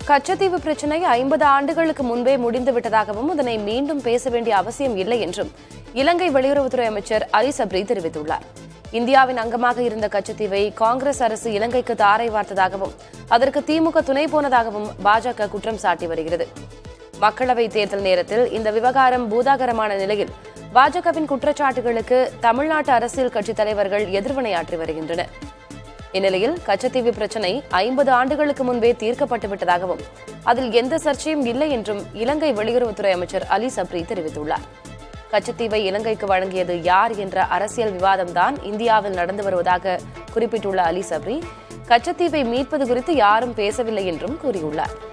கச்சத்தீவு பிரச்சினை ஐம்பது ஆண்டுகளுக்கு முன்பே முடிந்து விட்டதாகவும் அதனை மீண்டும் பேச வேண்டிய அவசியம் இல்லை என்றும் இலங்கை வெளியுறவுத்துறை அமைச்சர் அலி சப்ரி தெரிவித்துள்ளார் இந்தியாவின் அங்கமாக இருந்த கச்சத்தீவை காங்கிரஸ் அரசு இலங்கைக்கு தாரை வார்த்ததாகவும் அதற்கு திமுக துணை போனதாகவும் பாஜக குற்றம் சாட்டி வருகிறது மக்களவைத் தேர்தல் நேரத்தில் இந்த விவகாரம் பூதாகரமான நிலையில் பாஜகவின் குற்றச்சாட்டுகளுக்கு தமிழ்நாட்டு அரசியல் கட்சித் தலைவர்கள் எதிர்வினையாற்றி வருகின்றனர் இந்நிலையில் கச்சத்தீவு பிரச்சினை ஐம்பது ஆண்டுகளுக்கு முன்பே தீர்க்கப்பட்டு விட்டதாகவும் அதில் எந்த சர்ச்சையும் இல்லை என்றும் இலங்கை வெளியுறவுத்துறை அமைச்சர் அலி சப்ரி தெரிவித்துள்ளார் கச்சத்தீவை இலங்கைக்கு வழங்கியது யார் என்ற அரசியல் விவாதம்தான் இந்தியாவில் நடந்து வருவதாக குறிப்பிட்டுள்ள அலி சப்ரி கச்சத்தீவை மீட்பது குறித்து யாரும் பேசவில்லை என்றும் கூறியுள்ளார்